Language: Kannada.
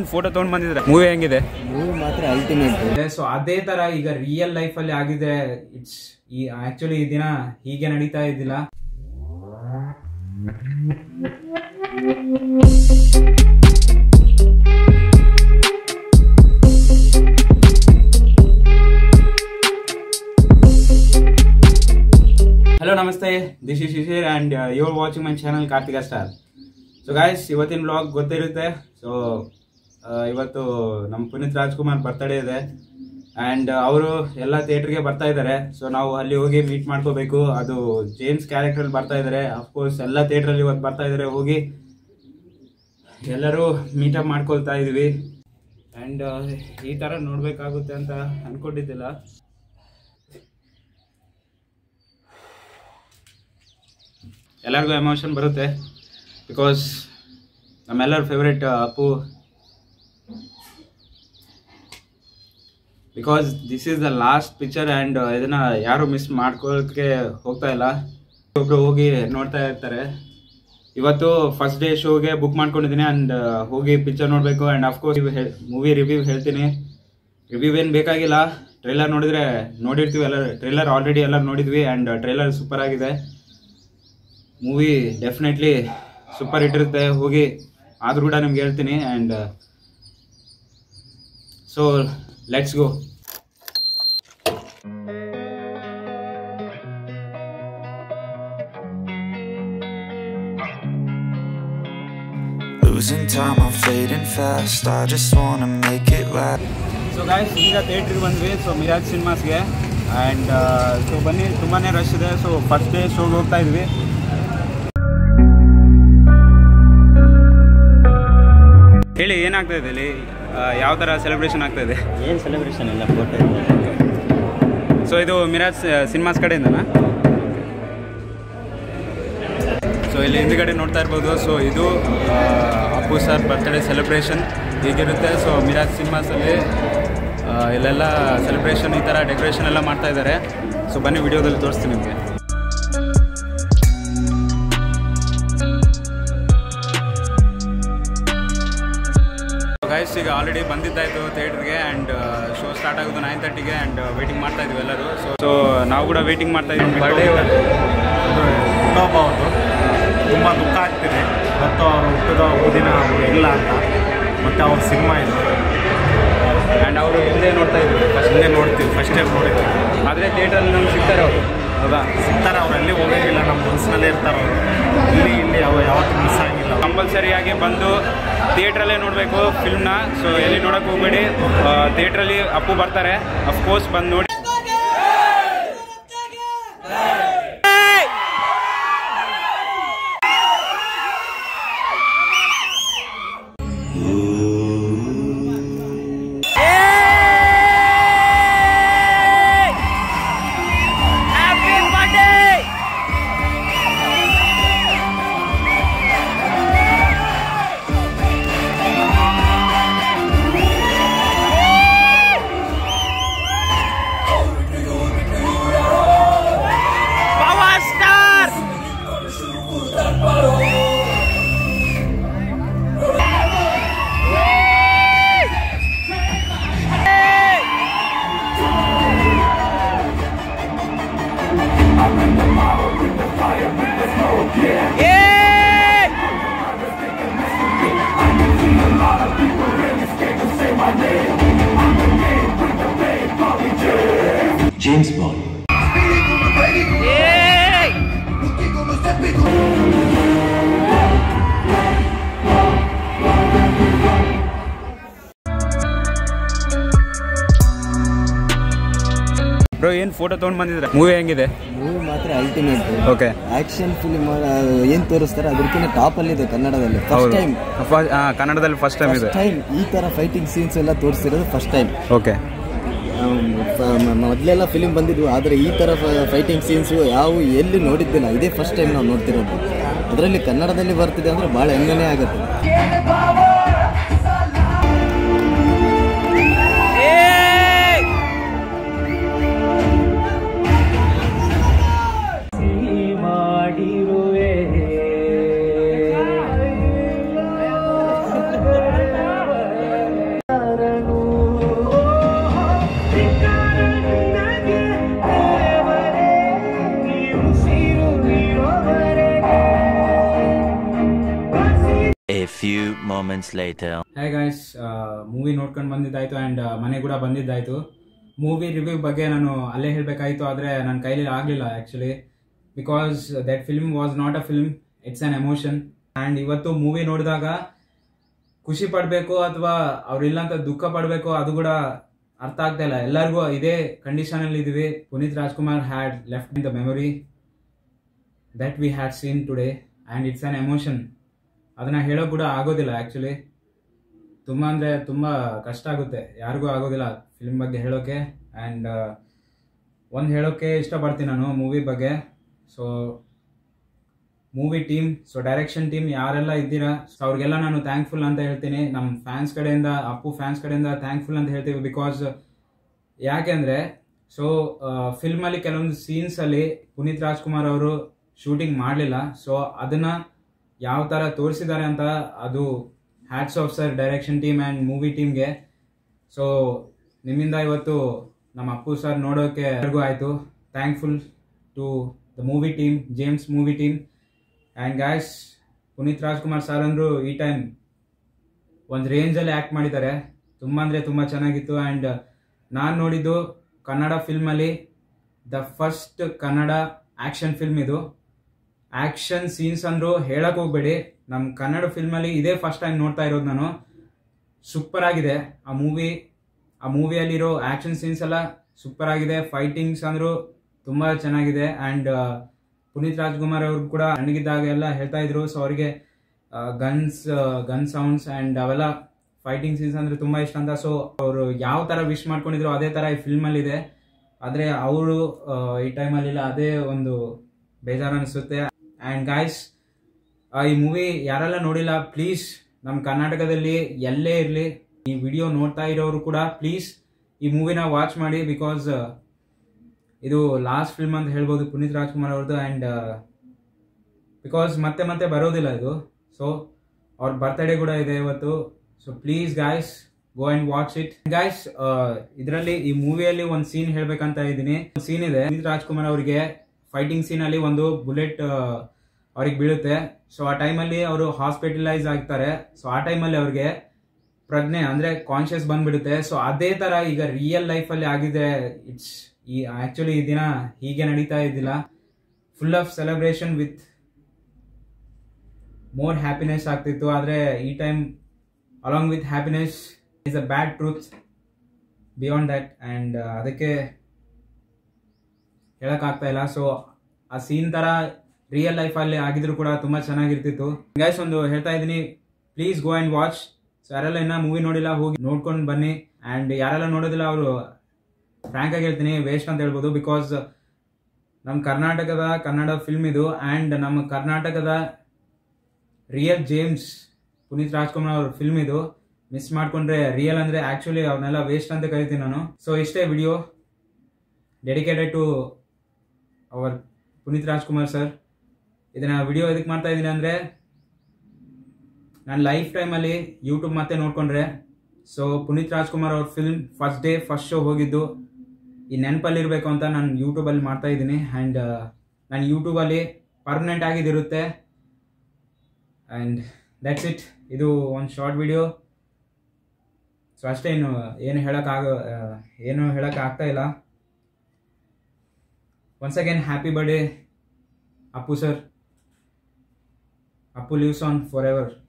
ಏನ್ ಫೋಟೋ ತಗೊಂಡ್ ಬಂದಿದ್ರೆ ಮೂವಿ ಹೆಂಗಿದೆ ಮೂವಿ ಮಾತ್ರ ಅಲ್ಟಿಮೇಟ್ ಸೊ ಅದೇ ತರ ಈಗ ರಿಯಲ್ ಲೈಫ್ ಅಲ್ಲಿ ಆಗಿದೆ ಇಟ್ಸ್ ಈ ಆಕ್ಚುಲಿ ಈ ದಿನ ಹೀಗೆ ನಡೀತಾ ಇದ್ದಿಲ್ಲ ಹಲೋ ನಮಸ್ತೆ this is Shishir and you are watching my channel Karthika star so guys ಇವತ್ತಿನ ಬ್ಲಾಗ್ ಗೊತ್ತಿರುತ್ತೆ ಸೊ ಇವತ್ತು ನಮ್ಮ ಪುನೀತ್ ರಾಜ್ಕುಮಾರ್ ಬರ್ತಡೇ ಇದೆ ಆ್ಯಂಡ್ ಅವರು ಎಲ್ಲ ಥಿಯೇಟ್ರಿಗೆ ಬರ್ತಾ ಇದ್ದಾರೆ ಸೊ ನಾವು ಅಲ್ಲಿ ಹೋಗಿ ಮೀಟ್ ಮಾಡ್ಕೋಬೇಕು ಅದು ಜೇಮ್ಸ್ ಕ್ಯಾರೆಕ್ಟರ್ ಬರ್ತಾ ಇದ್ದಾರೆ ಅಫ್ಕೋರ್ಸ್ ಎಲ್ಲ ಥಿಯೇಟ್ರಲ್ಲಿ ಇವತ್ತು ಬರ್ತಾ ಇದ್ದಾರೆ ಹೋಗಿ ಎಲ್ಲರೂ ಮೀಟಪ್ ಮಾಡ್ಕೊಳ್ತಾ ಇದೀವಿ ಆ್ಯಂಡ್ ಈ ಥರ ನೋಡಬೇಕಾಗುತ್ತೆ ಅಂತ ಅನ್ಕೊಂಡಿದ್ದಿಲ್ಲ ಎಲ್ಲರಿಗೂ ಎಮೋಷನ್ ಬರುತ್ತೆ ಬಿಕಾಸ್ ನಮ್ಮೆಲ್ಲರ favourite Appu because this is the last picture and ಇದನ್ನ ಯಾರು ಮಿಸ್ ಮಾಡ್ಕೊಳ್ಳೋಕ್ಕೆ ಹೋಗ್ತಾ ಇಲ್ಲ ಒಬ್ರು ಹೋಗಿ ನೋಡ್ತಾ ಇರ್ತಾರೆ ಇವತ್ತು ಫಸ್ಟ್ ಡೇ ಶೋಗೆ ಬುಕ್ ಮಾಡ್ಕೊಂಡಿದ್ದೀನಿ ಆ್ಯಂಡ್ ಹೋಗಿ ಪಿಕ್ಚರ್ ನೋಡಬೇಕು ಆ್ಯಂಡ್ ಅಫ್ಕೋರ್ಸ್ ಮೂವಿ ರಿವ್ಯೂ ಹೇಳ್ತೀನಿ ರಿವ್ಯೂ ಏನು ಬೇಕಾಗಿಲ್ಲ ಟ್ರೈಲರ್ ನೋಡಿದ್ರೆ ನೋಡಿರ್ತೀವಿ ಎಲ್ಲ ಟ್ರೈಲರ್ ಆಲ್ರೆಡಿ ಎಲ್ಲ ನೋಡಿದ್ವಿ ಆ್ಯಂಡ್ ಟ್ರೈಲರ್ ಸೂಪರ್ ಆಗಿದೆ ಮೂವಿ ಡೆಫಿನೆಟ್ಲಿ ಸೂಪರ್ ಹಿಟ್ ಇರುತ್ತೆ ಹೋಗಿ ಆದ್ರೂ ಕೂಡ ನಿಮ್ಗೆ ಹೇಳ್ತೀನಿ and so let's go Losing time, I'm fading fast. I just wanna make it last. So guys ಈಗ ಥಿಯೇಟ್ರಿಗೆ ಬಂದ್ವಿ ಸೊ ಮಿರಾಜ್ ಸಿನಿಮಾಸ್ಗೆ ಆ್ಯಂಡ್ ಸೊ ಬನ್ನಿ ತುಂಬಾ ರಶ್ ಇದೆ ಸೊ ಫಸ್ಟ್ ಡೇ ಶೋಗೆ ಹೋಗ್ತಾ ಇದ್ವಿ ಹೇಳಿ ಏನಾಗ್ತಾ ಇದೆ ಇಲ್ಲಿ ಯಾವ ಥರ ಸೆಲೆಬ್ರೇಷನ್ ಆಗ್ತಾ ಇದೆ ಏನು ಸೆಲೆಬ್ರೇಷನ್ ಇಲ್ಲ ಫೋಟೋ ಸೊ ಇದು ಮಿರಾಜ್ ಸಿನಿಮಾಸ್ ಕಡೆಯಿಂದನಾ ಸೊ ಇಲ್ಲಿ ಹಿಂದ್ಗಡೆ ನೋಡ್ತಾ ಇರ್ಬೋದು ಸೊ ಇದು ಆ, ಅಪ್ಪು ಸರ್ ಬರ್ತ್ಡೇ ಸೆಲೆಬ್ರೇಷನ್ ಹೀಗಿರುತ್ತೆ ಸೊ ಮಿರಾಜ್ ಸಿನಿಮಾಸಲ್ಲಿ ಆ, ಇಲ್ಲೆಲ್ಲ ಸೆಲೆಬ್ರೇಷನ್ ಈ ಥರ ಡೆಕೋರೇಷನ್ ಎಲ್ಲ ಮಾಡ್ತಾ ಇದ್ದಾರೆ ಸೊ ಬನ್ನಿ ವಿಡಿಯೋದಲ್ಲಿ ತೋರಿಸ್ತೀನಿ ನಿಮಗೆ ಗೈಸ್ ಈಗ ಆಲ್ರೆಡಿ ಬಂದಿದ್ದಾಯಿತು ಥಿಯೇಟ್ರಿಗೆ ಆ್ಯಂಡ್ ಶೋ ಸ್ಟಾರ್ಟ್ ಆಗೋದು ನೈನ್ ತರ್ಟಿಗೆ ಆ್ಯಂಡ್ ವೇಟಿಂಗ್ ಮಾಡ್ತಾ ಇದ್ವಿ ಎಲ್ಲರೂ ಸೊ ಸೊ ನಾವು ಕೂಡ ವೇಟಿಂಗ್ ಮಾಡ್ತಾ ಇದ್ವಿ ಬರ್ಡೇ ಹುಟ್ಟುಹಬ್ಬ ಅವ್ರದ್ದು ತುಂಬ ದುಃಖ ಆಗ್ತಿದೆ ಮತ್ತು ಅವರು ಹುಟ್ಟಿದ ದಿನ ಅವರು ಇಲ್ಲ ಅಂತ ಮತ್ತು ಅವ್ರ ಸಿನಿಮಾ ಇದೆ ಆ್ಯಂಡ್ ಅವರು ಹಿಂದೆ ನೋಡ್ತಾ ಇದ್ವಿ ಫಸ್ಟ್ ಹಿಂದೆ ನೋಡ್ತೀವಿ ಫಸ್ಟ್ ಟೈಮ್ ನೋಡಿದ್ವಿ ಆದರೆ ಥಿಯೇಟ್ರಲ್ಲಿ ನಮ್ಗೆ ಸಿಗ್ತಾರೆ ಅವರು ಹೌದಾ ಸಿಗ್ತಾರೆ ಅವ್ರು ಅಲ್ಲಿ ಹೋಗೋಂಗಿಲ್ಲ ನಮ್ಮ ಮನಸ್ಸಿನಲ್ಲೇ ಇರ್ತಾರೆ ಅವರು ಇಲ್ಲಿ ಇಲ್ಲಿ ಅವ್ರು ಯಾವತ್ತೂ ಮಿಸ್ ಆಗಿಲ್ಲ ಕಂಪಲ್ಸರಿಯಾಗಿ ಬಂದು ಥಿಯೇಟ್ರಲ್ಲೇ ನೋಡಬೇಕು ಫಿಲ್ಮ್ನ ಸೊ ಎಲ್ಲಿ ನೋಡೋಕೆ ಹೋಗ್ಬೇಡಿ ಥಿಯೇಟ್ರಲ್ಲಿ ಅಪ್ಪು ಬರ್ತಾರೆ ಅಫ್ಕೋರ್ಸ್ ಬಂದು ನೋಡಿ ಬ್ರೋ ಏನು ಫೋಟೋ ತೊಗೊಂಡು ಬಂದಿದ್ರೆ ಮೂವಿ ಹೆಂಗಿದೆ ಮೂವಿ ಮಾತ್ರ ಅಲ್ಟಿಮೇಟ್ ಓಕೆ ಆಕ್ಷನ್ ಫಿಲ್ಮ್ ಏನ್ ತೋರಿಸ್ತಾರೆ ಅದಕ್ಕಿಂತ ಟಾಪ್ ಅಲ್ಲಿ ಇದೆ ಕನ್ನಡದಲ್ಲಿ ಫಸ್ಟ್ ಟೈಮ್ ಕನ್ನಡದಲ್ಲಿ ಫಸ್ಟ್ ಟೈಮ್ ಇದೆ ಫಸ್ಟ್ ಟೈಮ್ ಈ ತರ ಫೈಟಿಂಗ್ ಸೀನ್ಸ್ ಎಲ್ಲ ತೋರಿಸಿರೋದು ಫಸ್ಟ್ ಟೈಮ್ ಓಕೆ ಮೊದಲೆಲ್ಲ ಫಿಲಿಂ ಬಂದಿದ್ವು ಆದರೆ ಈ ಥರ ಫೈಟಿಂಗ್ ಸೀನ್ಸು ಯಾವ ಎಲ್ಲಿ ನೋಡಿದ್ದಿಲ್ಲ ಇದೇ ಫಸ್ಟ್ ಟೈಮ್ ನಾವು ನೋಡ್ತಿರೋದು ಅದರಲ್ಲಿ ಕನ್ನಡದಲ್ಲಿ ಬರ್ತಿದೆ ಅಂದರೆ ಭಾಳ ಹೆಮ್ಮೆ ಆಗುತ್ತೆ few moments later. Hi guys movie ನೋಡ್ಕೊಂಡು ಬಂದಿದ್ದಾಯ್ತು ಆ್ಯಂಡ್ ಮನೆ ಕೂಡ ಬಂದಿದ್ದಾಯ್ತು ಮೂವಿ ರಿವ್ಯೂ ಬಗ್ಗೆ ನಾನು ಅಲ್ಲೇ ಹೇಳಬೇಕಾಯಿತು ಆದರೆ ನನ್ನ ಕೈಲಿ ಆಗಲಿಲ್ಲ actually because that film was not a film it's an emotion and ಇವತ್ತು ಮೂವಿ ನೋಡಿದಾಗ ಖುಷಿ ಪಡಬೇಕು ಅಥವಾ ಅವ್ರಿಲ್ಲ ಅಂತ ದುಃಖ ಪಡಬೇಕು ಅದು ಕೂಡ ಅರ್ಥ ಆಗ್ತಾ ಇಲ್ಲ ಎಲ್ಲರಿಗೂ ಇದೇ ಕಂಡೀಷನಲ್ಲಿ ಇದೀವಿ Puneeth Rajkumar had left in the memory that we had seen today and it's an emotion ಅದನ್ನ ಹೇಳೋಕೆ ಕೂಡ ಆಗೋದಿಲ್ಲ ಆ್ಯಕ್ಚುಲಿ ತುಂಬ ಅಂದರೆ ತುಂಬ ಕಷ್ಟ ಆಗುತ್ತೆ ಯಾರಿಗೂ ಆಗೋದಿಲ್ಲ ಫಿಲ್ಮ್ ಬಗ್ಗೆ ಹೇಳೋಕೆ ಆ್ಯಂಡ್ ಒಂದು ಹೇಳೋಕ್ಕೆ ಇಷ್ಟಪಡ್ತೀನಿ ನಾನು ಮೂವಿ ಬಗ್ಗೆ so movie team so direction team ಯಾರೆಲ್ಲ ಇದ್ದೀರಾ ಸೊ ಅವ್ರಿಗೆಲ್ಲ ನಾನು ಥ್ಯಾಂಕ್ಫುಲ್ ಅಂತ ಹೇಳ್ತೀನಿ ನಮ್ಮ ಫ್ಯಾನ್ಸ್ ಕಡೆಯಿಂದ ಅಪ್ಪು ಫ್ಯಾನ್ಸ್ ಕಡೆಯಿಂದ ಥ್ಯಾಂಕ್ಫುಲ್ ಅಂತ ಹೇಳ್ತೀವಿ ಬಿಕಾಸ್ ಯಾಕೆಂದರೆ ಸೊ ಫಿಲ್ಮಲ್ಲಿ ಕೆಲವೊಂದು ಸೀನ್ಸಲ್ಲಿ ಪುನೀತ್ ರಾಜ್ಕುಮಾರ್ ಅವರು ಶೂಟಿಂಗ್ ಮಾಡಲಿಲ್ಲ ಸೊ ಅದನ್ನು ಯಾವ ಥರ ತೋರಿಸಿದ್ದಾರೆ ಅಂತ ಅದು hats off sir direction team and movie ಟೀಮ್ಗೆ ಸೊ ನಿಮ್ಮಿಂದ ಇವತ್ತು ನಮ್ಮ ಅಪ್ಪು ಸರ್ ನೋಡೋಕೆ ಎಲ್ಲರಿಗೂ ಆಯಿತು thankful to the movie team James movie team and guys Puneeth Rajkumar sir ಅಂದರು ಈ ಟೈಮ್ ಒಂದು ರೇಂಜಲ್ಲಿ ಆ್ಯಕ್ಟ್ ಮಾಡಿದ್ದಾರೆ ತುಂಬ ಅಂದರೆ ತುಂಬ ಚೆನ್ನಾಗಿತ್ತು ಆ್ಯಂಡ್ ನಾನು ನೋಡಿದ್ದು ಕನ್ನಡ ಫಿಲ್ಮಲ್ಲಿ the first Kannada action film ಇದು ಆ್ಯಕ್ಷನ್ ಸೀನ್ಸ್ ಅಂದರು ಹೇಳಕ್ಕೆ ಹೋಗ್ಬೇಡಿ ನಮ್ಮ ಕನ್ನಡ ಫಿಲ್ಮಲ್ಲಿ ಇದೇ ಫಸ್ಟ್ ಟೈಮ್ ನೋಡ್ತಾ ಇರೋದು ನಾನು ಸೂಪರ್ ಆಗಿದೆ ಆ ಮೂವಿ ಆ ಮೂವಿಯಲ್ಲಿರೋ ಆ್ಯಕ್ಷನ್ ಸೀನ್ಸ್ ಎಲ್ಲ ಸೂಪರ್ ಆಗಿದೆ ಫೈಟಿಂಗ್ಸ್ ಅಂದರು ತುಂಬ ಚೆನ್ನಾಗಿದೆ ಆ್ಯಂಡ್ ಪುನೀತ್ ರಾಜ್ಕುಮಾರ್ ಅವರು ಕೂಡ ನನಗಿದ್ದಾಗ ಎಲ್ಲ ಹೇಳ್ತಾ ಇದ್ರು ಸೊ ಅವರಿಗೆ ಗನ್ಸ್ ಗನ್ ಸೌಂಡ್ಸ್ ಆ್ಯಂಡ್ ಅವೆಲ್ಲ ಫೈಟಿಂಗ್ ಸೀನ್ಸ್ ಅಂದರೆ ತುಂಬ ಇಷ್ಟ ಅಂತ ಸೊ ಅವರು ಯಾವ ಥರ ವಿಶ್ ಮಾಡ್ಕೊಂಡಿದ್ರು ಅದೇ ಥರ ಈ ಫಿಲ್ಮಲ್ಲಿ ಇದೆ ಆದರೆ ಅವರು ಈ ಟೈಮಲ್ಲಿಲ್ಲ ಅದೇ ಒಂದು ಬೇಜಾರು ಅನಿಸುತ್ತೆ ಆ್ಯಂಡ್ ಗಾಯ್ಸ್ ಈ ಮೂವಿ ಯಾರೆಲ್ಲ ನೋಡಿಲ್ಲ ಪ್ಲೀಸ್ ನಮ್ಮ ಕರ್ನಾಟಕದಲ್ಲಿ ಎಲ್ಲೇ ಇರಲಿ ಈ ವಿಡಿಯೋ ನೋಡ್ತಾ ಇರೋರು ಕೂಡ ಪ್ಲೀಸ್ ಈ ಮೂವಿನ ವಾಚ್ ಮಾಡಿ ಬಿಕಾಸ್ ಇದು ಲಾಸ್ಟ್ ಫಿಲ್ಮ್ ಅಂತ ಹೇಳ್ಬೋದು ಪುನೀತ್ ರಾಜ್ಕುಮಾರ್ ಅವ್ರದ್ದು ಆ್ಯಂಡ್ ಬಿಕಾಸ್ ಮತ್ತೆ ಮತ್ತೆ ಬರೋದಿಲ್ಲ ಇದು ಸೊ ಅವ್ರ ಬರ್ತ್ಡೇ ಕೂಡ ಇದೆ ಇವತ್ತು so please guys go and watch it guys ಇದರಲ್ಲಿ ಈ ಮೂವಿಯಲ್ಲಿ ಒಂದು ಸೀನ್ ಹೇಳ್ಬೇಕಂತ ಇದ್ದೀನಿ ಒಂದು ಸೀನ್ ಇದೆ ಪುನೀತ್ ರಾಜ್ಕುಮಾರ್ ಅವರಿಗೆ ಫೈಟಿಂಗ್ ಸೀನ್ ಅಲ್ಲಿ ಒಂದು ಬುಲೆಟ್ ಅವ್ರಿಗೆ ಬೀಳುತ್ತೆ ಸೊ ಆ ಟೈಮಲ್ಲಿ ಅವರು ಹಾಸ್ಪಿಟಲೈಸ್ ಆಗ್ತಾರೆ ಸೊ ಆ ಟೈಮಲ್ಲಿ ಅವ್ರಿಗೆ ಪ್ರಜ್ಞೆ ಅಂದ್ರೆ ಕಾನ್ಶಿಯಸ್ ಬಂದ್ಬಿಡುತ್ತೆ ಸೊ ಅದೇ ತರ ಈಗ ರಿಯಲ್ ಲೈಫಲ್ಲಿ ಆಗಿದೆ ಇಟ್ಸ್ ಈ ಆಕ್ಚುಲಿ ಈ ದಿನ ಹೀಗೆ ನಡೀತಾ ಇದ್ದಿಲ್ಲ full of celebration with more happiness ಆಗ್ತಿತ್ತು ಆದರೆ ಈ time along with happiness is a bad truth beyond that and ಅದಕ್ಕೆ ಹೇಳೋಕ್ಕಾಗ್ತಾ ಇಲ್ಲ ಸೊ ಆ ಸೀನ್ ಥರ ರಿಯಲ್ ಲೈಫಲ್ಲಿ ಆಗಿದ್ರು ಕೂಡ ತುಂಬ ಚೆನ್ನಾಗಿರ್ತಿತ್ತು ಗೈಸ್ ಒಂದು ಹೇಳ್ತಾ ಇದ್ದೀನಿ please go and watch so ಯಾರೆಲ್ಲ ಇನ್ನೂ ಮೂವಿ ನೋಡಿಲ್ಲ ಹೋಗಿ ನೋಡ್ಕೊಂಡು ಬನ್ನಿ ಆ್ಯಂಡ್ ಯಾರೆಲ್ಲ ನೋಡೋದಿಲ್ಲ ಅವರು ಫ್ರ್ಯಾಂಕಾಗಿ ಹೇಳ್ತೀನಿ ವೇಸ್ಟ್ ಅಂತ ಹೇಳ್ಬೋದು ಬಿಕಾಸ್ ನಮ್ಮ ಕರ್ನಾಟಕದ ಕನ್ನಡ ಫಿಲ್ಮ್ ಇದು ಆ್ಯಂಡ್ ನಮ್ಮ ಕರ್ನಾಟಕದ ರಿಯಲ್ ಜೇಮ್ಸ್ ಪುನೀತ್ ರಾಜ್ಕುಮಾರ್ ಅವ್ರ ಫಿಲ್ಮ್ ಇದು ಮಿಸ್ ಮಾಡ್ಕೊಂಡ್ರೆ ರಿಯಲ್ ಅಂದರೆ ಆ್ಯಕ್ಚುಲಿ ಅವ್ರನ್ನೆಲ್ಲ ವೇಸ್ಟ್ ಅಂತ ಕರಿತೀನಿ ನಾನು ಸೊ ಇಷ್ಟೇ video dedicated to our Puneeth Rajkumar sir ಇದನ್ನ ವಿಡಿಯೋ ಎದಕ್ಕೆ ಮಾಡ್ತಾ ಇದ್ದೀನಿ ಅಂದರೆ ನನ್ನ ಲೈಫ್ ಟೈಮಲ್ಲಿ ಯೂಟ್ಯೂಬ್ ಮತ್ತೆ ನೋಡ್ಕೊಂಡ್ರೆ ಸೊ ಪುನೀತ್ ರಾಜ್ಕುಮಾರ್ ಅವ್ರ film first day first show ಹೋಗಿದ್ದು ಈ ನೆನಪಲ್ಲಿರಬೇಕು ಅಂತ ನಾನು ಯೂಟ್ಯೂಬಲ್ಲಿ ಮಾಡ್ತಾ ಇದ್ದೀನಿ ಆ್ಯಂಡ್ ನಾನು ಯೂಟ್ಯೂಬಲ್ಲಿ ಪರ್ಮನೆಂಟ್ ಆಗಿದಿರುತ್ತೆ ಆ್ಯಂಡ್ ದಟ್ಸ್ ಇಟ್ ಇದು ಒಂದು ಶಾರ್ಟ್ ವಿಡಿಯೋ ಸೊ ಅಷ್ಟೇ ಇನ್ನು ಏನು ಹೇಳೋಕ್ಕಾಗ ಏನು ಹೇಳೋಕ್ಕೆ ಆಗ್ತಾ ಇಲ್ಲ once again happy birthday Appu sir Appu lives on for ever